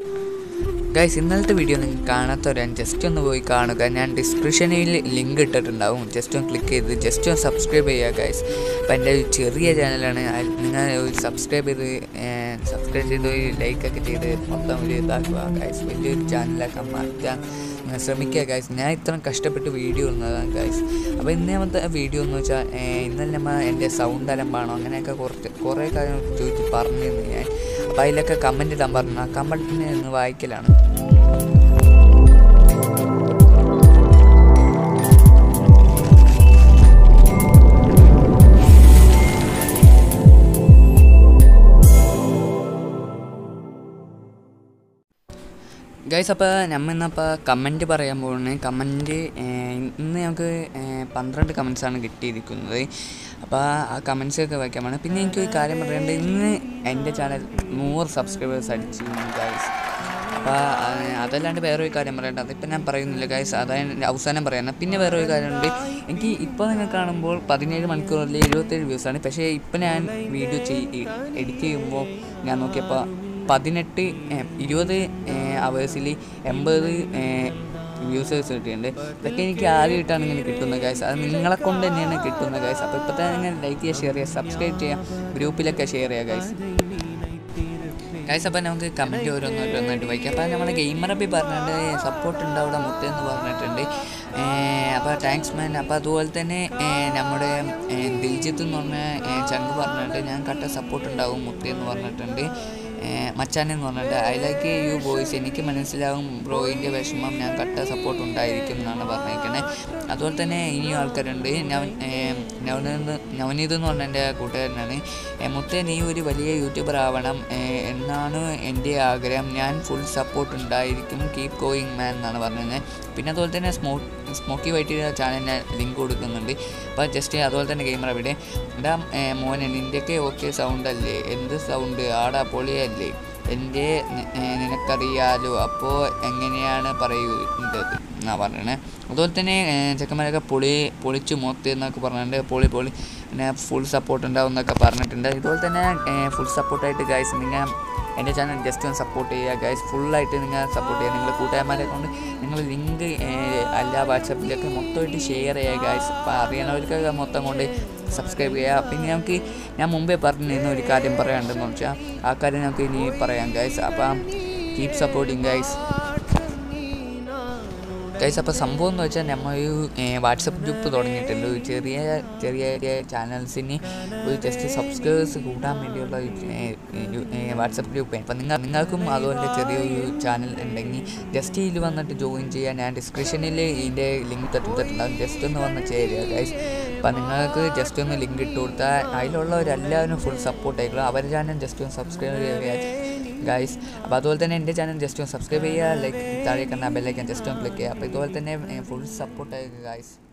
guys ഇന്നലത്തെ video നിങ്ങൾ കാണാത്തവരാൻ just ഒന്ന് പോയി കാണുക ഞാൻ ഡിസ്ക്രിപ്ഷനിൽ ലിങ്ക് ഇട്ടിട്ടുണ്ടാവും ജസ്റ്റ് ഒന്ന് ക്ലിക്ക് ചെയ്ത് ജസ്റ്റ് ഒന്ന് സബ്സ്ക്രൈബ് ചെയ്യുക ഗൈസ് അപ്പം എൻ്റെ ഒരു ചെറിയ ചാനലാണ് അതിൽ നിങ്ങൾ ഒരു സബ്സ്ക്രൈബ് ചെയ്ത് സബ്സ്ക്രൈബ് ചെയ്ത് ഒരു ലൈക്കൊക്കെ ചെയ്ത് മൊത്തം ഒരു ഇതാക്കുക ഗൈസ് വലിയൊരു ചാനലാക്കാൻ മാറ്റാൻ നിങ്ങൾ ശ്രമിക്കുക ഗൈസ് ഞാൻ ഇത്ര കഷ്ടപ്പെട്ട് വീഡിയോ ഇടുന്നതാണ് ഗൈസ് അപ്പോൾ ഇന്നത്തെ വീഡിയോ എന്ന് വെച്ചാൽ ഇന്നലെ നമ്മൾ എൻ്റെ സൗണ്ട് അലമ്പാണോ അങ്ങനെയൊക്കെ കുറച്ച് കുറേ കാര്യം ചോദിച്ച് പറഞ്ഞിരുന്നു ഞാൻ അപ്പോൾ അതിലൊക്കെ കമൻറ്റ് ഇടാൻ പറഞ്ഞു ആ കമൻറ്റിനെ ഒന്ന് വായിക്കലാണ് ഗൈസ് അപ്പോൾ നമ്മൾ ഇന്നപ്പോൾ കമൻറ്റ് പറയാൻ പോകുന്നത് കമൻറ്റ് ഇന്ന് ഞങ്ങൾക്ക് പന്ത്രണ്ട് കമൻസാണ് കിട്ടിയിരിക്കുന്നത് അപ്പോൾ ആ കമൻസ് ഒക്കെ വയ്ക്കാൻ വേണം പിന്നെ എനിക്ക് ഒരു കാര്യം പറയേണ്ടത് ഇന്ന് എൻ്റെ ചാനൽ നൂറ് സബ്സ്ക്രൈബേഴ്സ് അടിച്ചു ഗൈസ് അപ്പോൾ അതല്ലാണ്ട് വേറെ ഒരു കാര്യം പറയണ്ട അതിപ്പോൾ ഞാൻ പറയുന്നില്ല ഗൈസ് അതാണ് അവസാനം പറയാൻ പിന്നെ വേറെ ഒരു കാര്യമുണ്ട് എനിക്ക് ഇപ്പോൾ നിങ്ങൾ കാണുമ്പോൾ പതിനേഴ് മണിക്കൂറിൽ എഴുപത്തേഴ് വ്യൂസാണ് പക്ഷേ ഇപ്പോൾ ഞാൻ വീഡിയോ ചെയ് എഡിറ്റ് ചെയ്യുമ്പോൾ ഞാൻ നോക്കിയപ്പോൾ പതിനെട്ട് ഇരുപത് അവേഴ്സിൽ എൺപത് വ്യൂസേഴ്സ് കിട്ടിയിട്ടുണ്ട് ഇതൊക്കെ എനിക്ക് ആദ്യമായിട്ടാണ് ഇങ്ങനെ കിട്ടുന്നത് ഗൈസ് അത് നിങ്ങളെ കൊണ്ട് തന്നെയാണ് കിട്ടുന്നത് ഗൈസ് അപ്പോൾ ഇപ്പോൾ തന്നെ ഇങ്ങനെ ലൈക്ക് ചെയ്യുക ഷെയർ ചെയ്യുക സബ്സ്ക്രൈബ് ചെയ്യുക ഗ്രൂപ്പിലൊക്കെ ഷെയർ ചെയ്യുക ഗൈസ് ഗൈസ് അപ്പോൾ നമുക്ക് കമൻറ്റ് ഓരോന്ന് ഓരോന്നായിട്ട് വായിക്കാം അപ്പോൾ നമ്മുടെ ഗെയിമർ അപ്പി പറഞ്ഞിട്ടുണ്ട് സപ്പോർട്ട് ഉണ്ട് അവിടെ മുത്തെന്ന് പറഞ്ഞിട്ടുണ്ട് അപ്പോൾ താങ്ക്സ് മാൻ അപ്പോൾ അതുപോലെ തന്നെ നമ്മുടെ ദിൽജിത്ത് എന്ന് പറഞ്ഞ ചങ്ക് പറഞ്ഞിട്ട് ഞാൻ കട്ട സപ്പോർട്ട് ഉണ്ടാവും മുത്തെന്ന് പറഞ്ഞിട്ടുണ്ട് മച്ചാൻ എന്ന് പറഞ്ഞിട്ട് ഐ ലൈക്ക് യു ബോയ്സ് എനിക്ക് മനസ്സിലാവും ബ്രോയിൻ്റെ വിഷമം ഞാൻ കട്ട സപ്പോർട്ട് ഉണ്ടായിരിക്കും എന്നാണ് പറഞ്ഞിരിക്കുന്നത് അതുപോലെ തന്നെ ഇനിയും ആൾക്കാരുണ്ട് നവൻ നവനീത് നവനീത് എന്ന് പറഞ്ഞ എൻ്റെ കൂട്ടുകാരനാണ് മുത്തേ നീ ഒരു വലിയ യൂട്യൂബർ ആവണം എന്നാണ് എൻ്റെ ആഗ്രഹം ഞാൻ ഫുൾ സപ്പോർട്ട് ഉണ്ടായിരിക്കും കീപ് ഗോയിങ് മാൻ എന്നാണ് പറഞ്ഞത് പിന്നെ അതുപോലെ തന്നെ സ്മോ സ്മോക്കി വൈറ്റ് ചാനലിന് ലിങ്ക് കൊടുക്കുന്നുണ്ട് അപ്പോൾ ജസ്റ്റ് അതുപോലെ തന്നെ ഗെയിമർ അവിടെ എടാ മോനെ നിൻ്റെയൊക്കെ ഓക്കെ സൗണ്ട് അല്ലേ എന്ത് സൗണ്ട് ആടാ പൊളിയല്ലേ എൻ്റെ നിനക്കറിയാലോ അപ്പോൾ എങ്ങനെയാണ് പറയുന്നത് എന്നാ പറയണേ അതുപോലെ തന്നെ ചെക്കന്മാരൊക്കെ പൊളി പൊളിച്ചു മൊത്ത് എന്നൊക്കെ പറഞ്ഞിട്ടുണ്ട് പൊളി പൊളി പിന്നെ ഫുൾ സപ്പോർട്ട് ഉണ്ടാവും എന്നൊക്കെ പറഞ്ഞിട്ടുണ്ട് ഇതുപോലെ തന്നെ ഫുൾ സപ്പോർട്ടായിട്ട് ഗൈസ് നിങ്ങൾ എൻ്റെ ചാനൽ ജസ്റ്റ് ഒന്ന് സപ്പോർട്ട് ചെയ്യുക ഗൈസ് ഫുള്ളായിട്ട് നിങ്ങൾ സപ്പോർട്ട് ചെയ്യുക നിങ്ങൾ കൂട്ടുകാരന്മാരെ കൊണ്ട് നിങ്ങൾ ലിങ്ക് എല്ലാ വാട്സപ്പിലൊക്കെ മൊത്തമായിട്ട് ഷെയർ ചെയ്യുക ഗൈസ് അപ്പോൾ അറിയണവർക്കൊക്കെ മൊത്തം കൊണ്ട് സബ്സ്ക്രൈബ് ചെയ്യുക പിന്നെ നമുക്ക് ഞാൻ മുമ്പേ പറഞ്ഞിരുന്ന ഒരു കാര്യം പറയാനുണ്ടെന്ന് വെച്ചാൽ ആ കാര്യം നമുക്ക് ഇനി പറയാം ഗൈസ് അപ്പം കീപ് സപ്പോർട്ടിങ് ഗൈസ് ഗൈസ് അപ്പോൾ സംഭവം എന്ന് വെച്ചാൽ നമ്മൾ ഒരു വാട്സപ്പ് ഗ്രൂപ്പ് തുടങ്ങിയിട്ടുണ്ട് ഒരു ചെറിയ ചെറിയ ചെറിയ ചാനൽസിന് ഒരു ജസ്റ്റ് സബ്സ്ക്രൈബേഴ്സ് കൂട്ടാൻ വേണ്ടിയുള്ള ഒരു വാട്സപ്പ് ഗ്രൂപ്പ് അപ്പം നിങ്ങൾ നിങ്ങൾക്കും അതുപോലെ ചെറിയൊരു ചാനൽ ഉണ്ടെങ്കിൽ ജസ്റ്റ് ഇതിൽ വന്നിട്ട് ജോയിൻ ചെയ്യാൻ ഞാൻ ഡിസ്ക്രിപ്ഷനിൽ ഇതിൻ്റെ ലിങ്ക് തട്ടിട്ടുണ്ടാകും ജസ്റ്റ് ഒന്ന് വന്ന് ചേരുക ഗൈസ് അപ്പം നിങ്ങൾക്ക് ജസ്റ്റ് ഒന്ന് ലിങ്ക് ഇട്ട് കൊടുത്താൽ അതിലുള്ളവരെല്ലാവരും ഫുൾ സപ്പോർട്ട് ആയിക്കോളും അവരുടെ ചാനൽ ജസ്റ്റ് ഒന്ന് സബ്സ്ക്രൈബ് ചെയ്യുക ഗൈസ് അപ്പോൾ അതുപോലെ തന്നെ എൻ്റെ ചാനൽ ജസ്റ്റ് ഒന്ന് സബ്സ്ക്രൈബ് ചെയ്യുക ലൈക്ക് താഴെ കണ്ട ബെല്ലൈക്കൻ ജസ്റ്റ് ഒന്ന് ക്ലിക്ക് ചെയ്യുക അപ്പോൾ ഇതുപോലെ തന്നെ ഫുൾ സപ്പോർട്ട് ആയിരിക്കും ഗൈസ്